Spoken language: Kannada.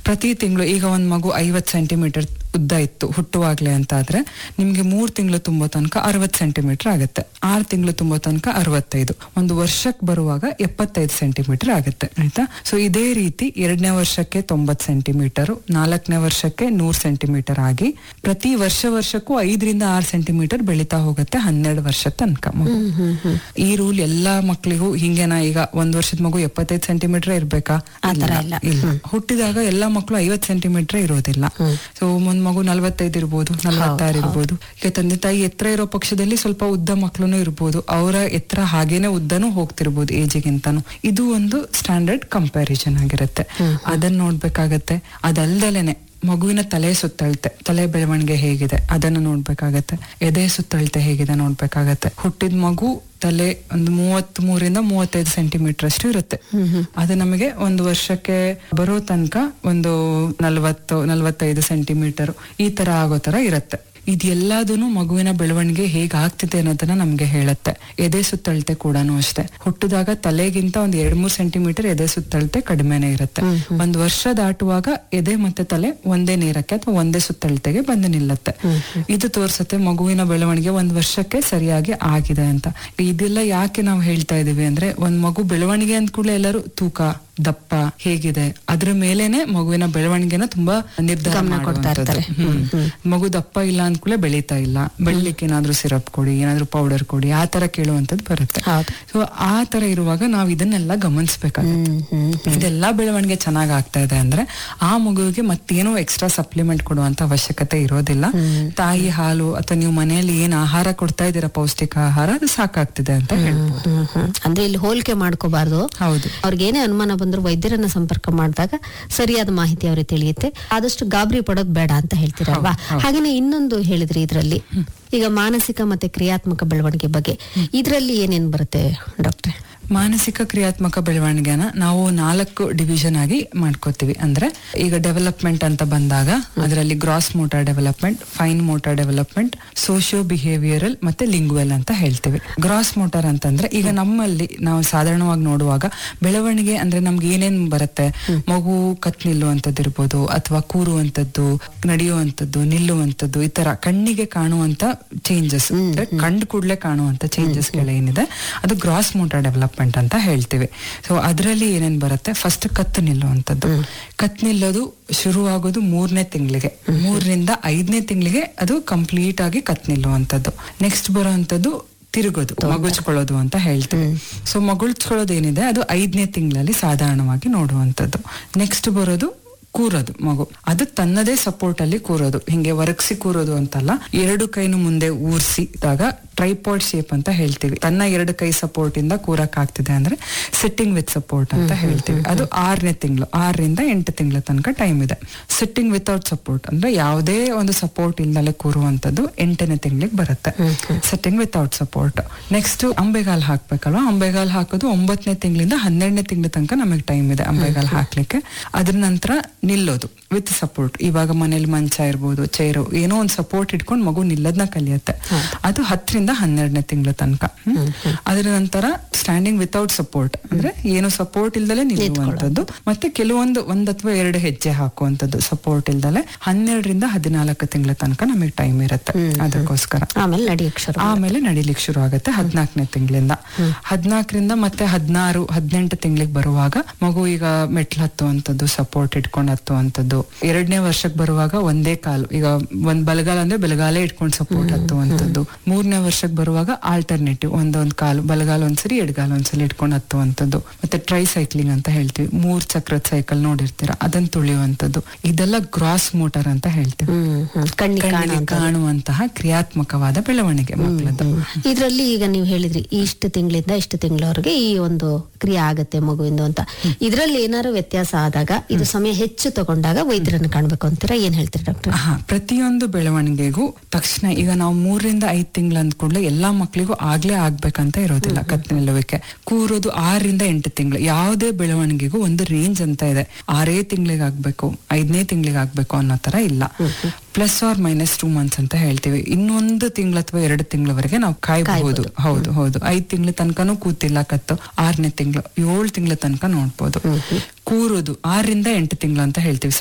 ಪ್ರತಿ ತಿಂಗಳು ಈಗ ಒಂದ್ ಮಗು ಐವತ್ ಸೆಂಟಿಮೀಟರ್ ಉದ್ದ ಇತ್ತು ಹುಟ್ಟುವಾಗ್ಲೇ ಅಂತ ಆದ್ರೆ ನಿಮ್ಗೆ ಮೂರ್ ತಿಂಗಳು ತುಂಬೋ ತನಕ ಅರವತ್ ಸೆಂಟಿಮೀಟರ್ ಆಗುತ್ತೆ ಆರ್ ತಿಂಗಳು ತುಂಬೋ ತನಕ ಅರವತ್ತೈದು ಒಂದು ವರ್ಷಕ್ಕೆ ಬರುವಾಗ ಎಪ್ಪತ್ತೈದು ಸೆಂಟಿಮೀಟರ್ ಆಗುತ್ತೆ ಆಯ್ತಾ ಸೊ ಇದೇ ರೀತಿ ಎರಡನೇ ವರ್ಷಕ್ಕೆ ತೊಂಬತ್ ಸೆಂಟಿಮೀಟರ್ ನಾಲ್ಕನೇ ವರ್ಷಕ್ಕೆ ನೂರ್ ಸೆಂಟಿಮೀಟರ್ ಆಗಿ ಪ್ರತಿ ವರ್ಷ ವರ್ಷಕ್ಕೂ ಐದರಿಂದ ಆರು ಸೆಂಟಿಮೀಟರ್ ಬೆಳೀತಾ ಹೋಗುತ್ತೆ ಹನ್ನೆರಡು ವರ್ಷ ತನಕ ಮಗು. ಈ ರೂಲ್ ಎಲ್ಲಾ ಮಕ್ಳಿಗೂ ಹಿಂಗೇನಾ ಈಗ ಒಂದ್ ವರ್ಷದ ಮಗು ಎಪ್ಪತ್ತೈದು ಸೆಂಟಿಮೀಟರ್ ಇರ್ಬೇಕಾ ಆ ತರ ಇಲ್ಲ. ಇಲ್ಲ ಹುಟ್ಟಿದಾಗ ಎಲ್ಲಾ ಮಕ್ಕಳು ಐವತ್ ಸೆಂಟಿಮೀಟರ್ ಇರೋದಿಲ್ಲ ಸೊ ಒಂದ್ ಮಗು ನಲ್ವತ್ತೈದು ಇರ್ಬೋದು ನಲ್ವತ್ತಾರು ಇರ್ಬೋದು ಈಗ ತಂದೆ ತಾಯಿ ಎತ್ತರ ಇರೋ ಪಕ್ಷದಲ್ಲಿ ಸ್ವಲ್ಪ ಉದ್ದ ಮಕ್ಳುನು ಇರ್ಬೋದು ಅವರ ಎತ್ತರ ಹಾಗೇನೆ ಉದ್ದನೂ ಹೋಗ್ತಿರ್ಬೋದು ಏಜಿಗಿಂತಾನು ಇದು ಒಂದು ಸ್ಟ್ಯಾಂಡರ್ಡ್ ಕಂಪ್ಯಾರಿಸನ್ ಆಗಿರುತ್ತೆ ಅದನ್ನ ನೋಡ್ಬೇಕಾಗತ್ತೆ ಅದಲ್ದಲೇನೆ ಮಗುವಿನ ತಲೆ ಸುತ್ತಳತೆ ತಲೆ ಬೆಳವಣಿಗೆ ಹೇಗಿದೆ ಅದನ್ನು ನೋಡ್ಬೇಕಾಗತ್ತೆ ಎದೆ ಸುತ್ತಳತೆ ಹೇಗಿದೆ ನೋಡ್ಬೇಕಾಗತ್ತೆ ಹುಟ್ಟಿದ ಮಗು ತಲೆ ಒಂದು ಮೂವತ್ತ್ ಮೂರಿಂದ ಮೂವತ್ತೈದು ಸೆಂಟಿಮೀಟರ್ ಅಷ್ಟು ಇರುತ್ತೆ ಅದು ನಮಗೆ ಒಂದು ವರ್ಷಕ್ಕೆ ಬರೋ ತನಕ ಒಂದು ನಲವತ್ತು ನಲವತ್ತೈದು ಸೆಂಟಿಮೀಟರ್ ಈ ತರ ಆಗೋ ತರ ಇರುತ್ತೆ ಇದೆಲ್ಲದನ್ನು ಮಗುವಿನ ಬೆಳವಣಿಗೆ ಹೇಗ್ ಆಗ್ತಿದೆ ಅನ್ನೋದನ್ನ ನಮ್ಗೆ ಹೇಳುತ್ತೆ ಎದೆ ಸುತ್ತಳತೆ ಕೂಡ ಅಷ್ಟೇ ಹುಟ್ಟಿದಾಗ ತಲೆಗಿಂತ ಒಂದ್ ಎರಡ್ ಮೂರ್ ಸೆಂಟಿಮೀಟರ್ ಎದೆ ಸುತ್ತಳತೆ ಕಡಿಮೆನೆ ಇರುತ್ತೆ ಒಂದ್ ವರ್ಷ ದಾಟುವಾಗ ಎದೆ ಮತ್ತೆ ತಲೆ ಒಂದೇ ನೇರಕ್ಕೆ ಅಥವಾ ಒಂದೇ ಸುತ್ತಳತೆಗೆ ಬಂದು ನಿಲ್ಲುತ್ತೆ ಇದು ತೋರ್ಸುತ್ತೆ ಮಗುವಿನ ಬೆಳವಣಿಗೆ ಒಂದ್ ವರ್ಷಕ್ಕೆ ಸರಿಯಾಗಿ ಆಗಿದೆ ಅಂತ ಇದೆಲ್ಲ ಯಾಕೆ ನಾವು ಹೇಳ್ತಾ ಇದೀವಿ ಅಂದ್ರೆ ಒಂದ್ ಮಗು ಬೆಳವಣಿಗೆ ಅಂದ ಕೂಡಲೇ ಎಲ್ಲರೂ ತೂಕ ದಪ್ಪ ಹೇಗಿದೆ ಅದ್ರ ಮೇಲೇನೆ ಮಗುವಿನ ಬೆಳವಣಿಗೆನ ತುಂಬಾ ನಿರ್ಧಾರ ಗಮನ ಕೊಡ್ತಾ ಮಾಡುವಂಥದ್ದು. ಇರ್ತಾರೆ. ಹ್ಮ್. ಮಗು ದಪ್ಪ ಇಲ್ಲ ಅಂದ್ಕೂಲೆ ಬೆಳೀತಾ ಇಲ್ಲ ಬೆಳಿಲಿಕ್ಕೆ ಏನಾದ್ರೂ ಸಿರಪ್ ಕೊಡಿ ಏನಾದ್ರೂ ಪೌಡರ್ ಕೊಡಿ ಆ ತರ ಕೇಳುವಂತದ್ದು ಬರುತ್ತೆ ಹೌದು. ಸೊ ಆ ತರ ಇರುವಾಗ ನಾವ್ ಇದನ್ನೆಲ್ಲ ಗಮನಿಸ್ಬೇಕಾಗುತ್ತೆ ಹ್ಮ್ ಹ್ಮ್ ಇದೆಲ್ಲ ಬೆಳವಣಿಗೆ ಚೆನ್ನಾಗ್ ಆಗ್ತಾ ಇದೆ ಅಂದ್ರೆ ಆ ಮಗುವಿಗೆ ಮತ್ತೇನೋ ಎಕ್ಸ್ಟ್ರಾ ಸಪ್ಲಿಮೆಂಟ್ ಕೊಡುವಂತ ಅವಶ್ಯಕತೆ ಇರೋದಿಲ್ಲ ತಾಯಿ ಹಾಲು ಅಥವಾ ನೀವು ಮನೆಯಲ್ಲಿ ಏನ್ ಆಹಾರ ಕೊಡ್ತಾ ಇದ್ದೀರಾ ಪೌಷ್ಟಿಕ ಆಹಾರ ಅದು ಸಾಕಾಗ್ತಿದೆ ಅಂತ ಹೇಳ್ಬೋದು ಹ್ಮ್, ಹ್ಮ್. ಅಂದ್ರೆ ಇಲ್ಲಿ ಹೋಲಿಕೆ ಮಾಡ್ಕೋಬಾರ್ದು ಹೌದು ಅವ್ರಿಗೆ ಏನೇ ಅನುಮಾನ ಬಂದ್ರು ವೈದ್ಯರನ್ನ ಸಂಪರ್ಕ ಮಾಡಿದಾಗ ಸರಿಯಾದ ಮಾಹಿತಿ ಅವ್ರಿಗೆ ತಿಳಿಯುತ್ತೆ ಆದಷ್ಟು ಗಾಬರಿ ಪಡೋದ್ ಬೇಡ ಅಂತ ಹೇಳ್ತೀರಲ್ವಾ ಹಾಗೇನೆ ಇನ್ನೊಂದು ಹೇಳಿದ್ರಿ ಇದ್ರಲ್ಲಿ ಈಗ ಮಾನಸಿಕ ಮತ್ತೆ ಕ್ರಿಯಾತ್ಮಕ ಬೆಳವಣಿಗೆ ಬಗ್ಗೆ ಇದ್ರಲ್ಲಿ ಏನೇನ್ ಬರುತ್ತೆ ಡಾಕ್ಟ್ರೆ ಮಾನಸಿಕ ಕ್ರಿಯಾತ್ಮಕ ಬೆಳವಣಿಗೆನ ನಾವು ನಾಲ್ಕು ಡಿವಿಷನ್ ಆಗಿ ಮಾಡ್ಕೋತೀವಿ ಅಂದ್ರೆ ಈಗ ಡೆವಲಪ್ಮೆಂಟ್ ಅಂತ ಬಂದಾಗ ಅದರಲ್ಲಿ gross motor development fine motor development socio behavioural ಮತ್ತೆ ಲಿಂಗ್ವೆಲ್ ಅಂತ ಹೇಳ್ತೀವಿ ಗ್ರಾಸ್ ಮೋಟಾರ್ ಅಂತಂದ್ರೆ ಈಗ ನಮ್ಮಲ್ಲಿ ನಾವು ಸಾಧಾರಣವಾಗಿ ನೋಡುವಾಗ ಬೆಳವಣಿಗೆ ಅಂದ್ರೆ ನಮ್ಗೆ ಏನೇನ್ ಬರುತ್ತೆ ಮಗು ಕತ್ ನಿಲ್ಲುವಂಥದ್ದು ಇರ್ಬೋದು ಅಥವಾ ಕೂರುವಂಥದ್ದು ನಡೆಯುವಂಥದ್ದು ನಿಲ್ಲುವಂಥದ್ದು ಈ ತರ ಕಣ್ಣಿಗೆ ಕಾಣುವಂತ ಚೇಂಜಸ್ ಅಂದ್ರೆ ಕಂಡು ಕೂಡಲೇ ಕಾಣುವಂತ ಚೇಂಜಸ್ ಏನಿದೆ ಅದು ಗ್ರಾಸ್ ಮೋಟಾರ್ ಡೆವಲಪ್ಮೆಂಟ್ ಅಂತ ಹೇಳ್ತೀವಿ ಸೊ ಅದರಲ್ಲಿ ಏನೇನ್ ಬರುತ್ತೆ ಫಸ್ಟ್ ಕತ್ತು ನಿಲ್ಲುವಂಥದ್ದು ಕತ್ ನಿಲ್ಲೋದು ಶುರುವಾಗೋದು ಮೂರನೇ ತಿಂಗಳಿಗೆ ಮೂರರಿಂದ ಐದನೇ ತಿಂಗಳಿಗೆ ಅದು ಕಂಪ್ಲೀಟ್ ಆಗಿ ಕತ್ ನಿಲ್ಲುವಂಥದ್ದು ನೆಕ್ಸ್ಟ್ ಬರುವಂತದ್ದು ತಿರುಗೋದು ಮಗುಚ್ಕೊಳ್ಳೋದು ಅಂತ ಹೇಳ್ತೀವಿ ಸೊ ಮಗುಳ್ಸ್ಕೊಳ್ಳೋದು ಏನಿದೆ ಅದು ಐದನೇ ತಿಂಗಳಲ್ಲಿ ಸಾಧಾರಣವಾಗಿ ನೋಡುವಂಥದ್ದು ನೆಕ್ಸ್ಟ್ ಬರೋದು ಕೂರೋದು ಮಗು ಅದು ತನ್ನದೇ ಸಪೋರ್ಟ್ ಅಲ್ಲಿ ಕೂರೋದು ಹಿಂಗೆ ಒರಗಿಸಿ ಕೂರೋದು ಅಂತಲ್ಲ ಎರಡು ಕೈನು ಮುಂದೆ ಊರ್ಸಿದಾಗ ಟ್ರೈಪಾಡ್ ಶೇಪ್ ಅಂತ ಹೇಳ್ತೀವಿ ತನ್ನ ಎರಡು ಕೈ ಸಪೋರ್ಟ್ ಇಂದ ಕೂರಕ್ ಆಗ್ತಿದೆ ಅಂದ್ರೆ ಸಿಟ್ಟಿಂಗ್ ವಿತ್ ಸಪೋರ್ಟ್ ಅಂತ ಹೇಳ್ತೀವಿ ಅದು ಆರನೇ ತಿಂಗಳು ಆರರಿಂದ ಎಂಟು ತಿಂಗಳ ತನಕ ಟೈಮ್ ಇದೆ ಸಿಟ್ಟಿಂಗ್ ವಿತೌಟ್ ಸಪೋರ್ಟ್ ಅಂದ್ರೆ ಯಾವುದೇ ಒಂದು ಸಪೋರ್ಟ್ ಇಲ್ದಲೆ ಕೂರುವಂತದ್ದು ಎಂಟನೇ ತಿಂಗಳಿಗೆ ಬರುತ್ತೆ ಸಿಟ್ಟಿಂಗ್ ವಿತೌಟ್ ಸಪೋರ್ಟ್ ನೆಕ್ಸ್ಟ್ ಅಂಬೆಗಾಲ್ ಹಾಕ್ಬೇಕಲ್ವಾ ಅಂಬೆಗಾಲ್ ಹಾಕೋದು ಒಂಬತ್ತನೇ ತಿಂಗಳಿಂದ ಹನ್ನೆರಡನೇ ತಿಂಗಳ ತನಕ ನಮಗೆ ಟೈಮ್ ಇದೆ ಅಂಬೆಗಾಲ್ ಹಾಕ್ಲಿಕ್ಕೆ ಅದ್ರ ನಂತರ ನಿಲ್ಲೋದು ವಿತ್ ಸಪೋರ್ಟ್ ಇವಾಗ ಮನೇಲಿ ಮಂಚ ಇರ್ಬೋದು ಚೇರು ಏನೋ ಒಂದು ಸಪೋರ್ಟ್ ಇಟ್ಕೊಂಡು ಮಗು ನಿಲ್ಲೋದನ್ನ ಕಲಿಯುತ್ತೆ ಅದು ಹತ್ತರಿಂದ ಹನ್ನೆರಡನೇ ತಿಂಗಳ ತನಕ ಹ್ಮ್. ಅದರ ನಂತರ ಸ್ಟ್ಯಾಂಡಿಂಗ್ ವಿತೌಟ್ ಸಪೋರ್ಟ್ ಅಂದ್ರೆ ಏನು ಸಪೋರ್ಟ್ ಇಲ್ದಲೆ ನಿಲ್ಲುವಂತದ್ದು ಮತ್ತೆ ಕೆಲವೊಂದು ಒಂದ್ ಅಥವಾ ಎರಡು ಹೆಜ್ಜೆ ಹಾಕುವಂತದ್ದು ಸಪೋರ್ಟ್ ಇಲ್ದಲೆ ಹನ್ನೆರಡರಿಂದ ಹದಿನಾಲ್ಕು ತಿಂಗಳ ತನಕ ನಮಗೆ ಟೈಮ್ ಇರುತ್ತೆ ಅದಕ್ಕೋಸ್ಕರ ಆಮೇಲೆ ನಡೆಯಕ್ ಶುರು ಆಮೇಲೆ ನಡಿಲಿಕ್ಕೆ ಶುರು ಆಗುತ್ತೆ ಹದಿನಾಲ್ಕನೇ ತಿಂಗಳಿಂದ ಹದಿನಾಲ್ಕರಿಂದ ಮತ್ತೆ ಹದಿನಾರು ಹದಿನೆಂಟು ತಿಂಗಳಿಗೆ ಬರುವಾಗ ಮಗು ಈಗ ಮೆಟ್ಲು ಹತ್ತುವಂಥದ್ದು ಸಪೋರ್ಟ್ ಇಟ್ಕೊಂಡು ಹತ್ತುವಂಥದ್ದು ಎರಡನೇ ವರ್ಷಕ್ಕೆ ಬರುವಾಗ ಒಂದೇ ಕಾಲು ಈಗ ಒಂದ್ ಬಲಗಾಲ ಅಂದ್ರೆ ಬಲಗಾಲೇ ಇಟ್ಕೊಂಡು ಸಪೋರ್ಟ್ ಹತ್ತುವಂಥದ್ದು ಮೂರನೇ ವರ್ಷಕ್ಕೆ ಬರುವಾಗ ಆಲ್ಟರ್ನೇಟಿವ್ ಒಂದೊಂದ್ ಕಾಲು ಬಲಗಾಲ ಒಂದ್ಸರಿ ಎಡಗಾಲ ಒಂದ್ಸಲಿ ಇಟ್ಕೊಂಡು ಹತ್ತುವಂಥದ್ದು ಮತ್ತೆ ಟ್ರೈ ಸೈಕ್ಲಿಂಗ್ ಅಂತ ಹೇಳ್ತೀವಿ ಮೂರ್ ಚಕ್ರದ ಸೈಕಲ್ ನೋಡಿರ್ತೀರ ಅದನ್ನ ತುಳಿಯುವಂಥದ್ದು ಇದೆಲ್ಲ ಗ್ರಾಸ್ ಮೋಟಾರ್ ಅಂತ ಹೇಳ್ತೀವಿ ಹ್ಮ್ ಹ್ಮ್ ಕಣ್ಣಿಗೆ ಕಣ್ಣಿಗೆ ಕಾಣುವಂತಹ ಕ್ರಿಯಾತ್ಮಕವಾದ ಬೆಳವಣಿಗೆ ಮಕ್ಕಳದ್ದು ಇದ್ರಲ್ಲಿ ಈಗ ನೀವು ಹೇಳಿದ್ರಿ ಇಷ್ಟು ತಿಂಗಳಿಂದ ಇಷ್ಟು ತಿಂಗಳವರೆಗೆ ಈ ಒಂದು ಕ್ರಿಯೆ ಆಗತ್ತೆ ಮಗುವಿಂದು ಅಂತ ಇದ್ರಲ್ಲಿ ಏನಾದ್ರು ವ್ಯತ್ಯಾಸ ಆದಾಗ ಇದು ಸಮಯ ಹೆಚ್ಚು ತಗೊಂಡಾಗ ವೈದ್ಯರನ್ನ ಕಾಣ್ಬೇಕು ಅಂತೀರಾ ಏನ್ ಹೇಳ್ತೀರಿ ಡಾಕ್ಟರ್ ಹಾ ಪ್ರತಿಯೊಂದು ಬೆಳವಣಿಗೆಗೂ ತಕ್ಷಣ ಈಗ ನಾವು ಮೂರರಿಂದ ಐದ್ ತಿಂಗಳು ಅಂದ್ಕೂಡ್ಲೆ ಎಲ್ಲಾ ಮಕ್ಳಿಗೂ ಆಗ್ಲೇ ಆಗ್ಬೇಕಂತ ಇರೋದಿಲ್ಲ ಕತ್ ನಿಲ್ಲುವಿಕೆ ಕೂರೋದು ಆರರಿಂದ ಎಂಟು ತಿಂಗಳು ಯಾವುದೇ ಬೆಳವಣಿಗೆಗೂ ಒಂದು ರೇಂಜ್ ಅಂತ ಇದೆ ಆರೇ ತಿಂಗಳಿಗೆ ಆಗ್ಬೇಕು ಐದನೇ ತಿಂಗಳಿಗೆ ಆಗ್ಬೇಕು ಅನ್ನೋ ತರ ಇಲ್ಲ plus or minus two months ಅಂತ ಹೇಳ್ತೀವಿ ಇನ್ನೊಂದು ತಿಂಗಳು ಅಥವಾ ಎರಡು ತಿಂಗಳವರೆಗೆ ನಾವು ಕಾಯ್ಬಹುದು ಹೌದು ಹೌದು ಐದ್ ತಿಂಗಳ ತನಕನೂ ಕೂತಿಲ್ಲ ಕತ್ತು ಆರನೇ ತಿಂಗಳು ಏಳು ತಿಂಗಳ ತನಕ ನೋಡ್ಬೋದು ಕೂರೋದು ಆರರಿಂದ ಎಂಟು ತಿಂಗಳು ಅಂತ ಹೇಳ್ತೀವಿ